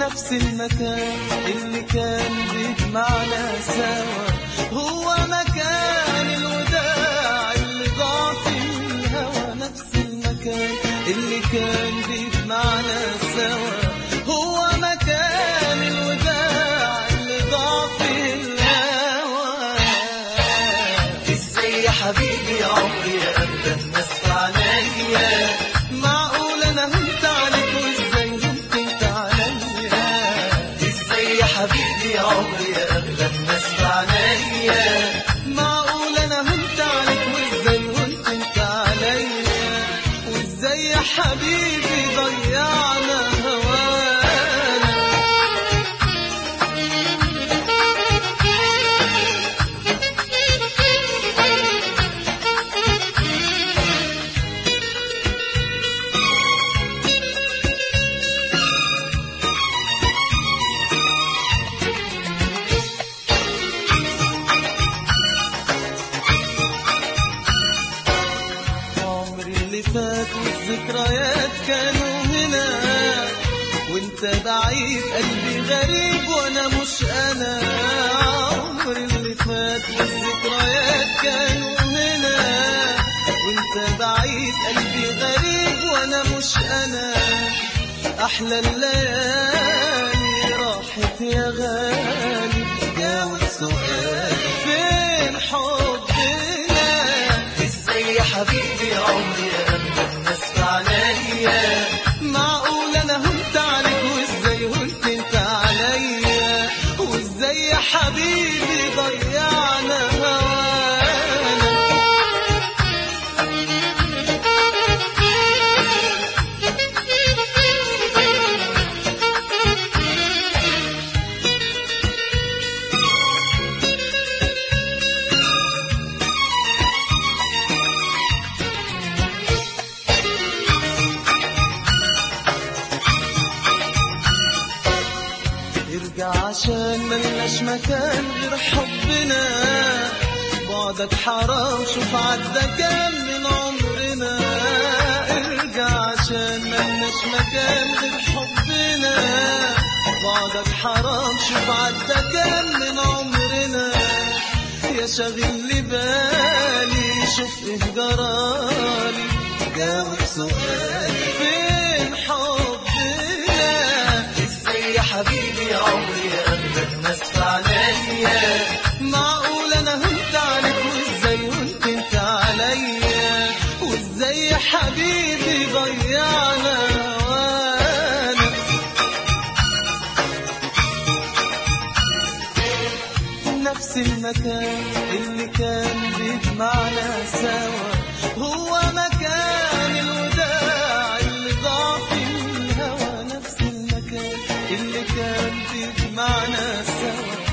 نفس المكان اللي كان بيجمعنا سوا هو مكان الوداع اللي ضاع في الهوى نفس المكان اللي كان بيجمعنا سوا هو مكان الوداع اللي ضاع في الهوى ازاي يا حبيبي يا عمري يا قلب الناس عليا معقول انا هنت عليك وازاي هنت انت عليا ازاي يا حبيبي يا عمري يا قلب الناس عليا معقول انا هنت عليك وازاي هنت انت عليا وازاي يا حبيبي ضيعنا هوانا عمري اللي فات والذكريات كانوا هنا وانت بعيد قلبي غريب وانا مش انا عمري اللي فات والذكريات كانوا هنا وانت بعيد قلبي غريب وانا مش انا احلى الليالي راحت يا غالي جاوب سؤال فين حبنا ازاي يا حبيبي يا عمري يا قلب الناس عليا معقول انا هنت عليك وازاي هنت انت عليا وازاي يا حبيبي ضيعنا هوانا ارجع عشان ملناش مكان غير حبنا بعدك حرام شوف عدى كام من عمرنا ارجع عشان ملناش مكان غير حبنا بعدك حرام شوف عدى كام من عمرنا يا شاغل لي بالي شوف ايه جرالي جاوب سؤالي فين حبنا ازاي يا حبيبي يا عمري يا قلب الناس عليا معقول انا هنت عليك وازاي هنت انت عليا وازاي يا حبيبي ضيعنا هوانا نفس المكان اللي كان بيجمعنا سوا هو مكان الوداع اللي ضاع في الهوى نفس المكان اللي كان بيجمعنا سوا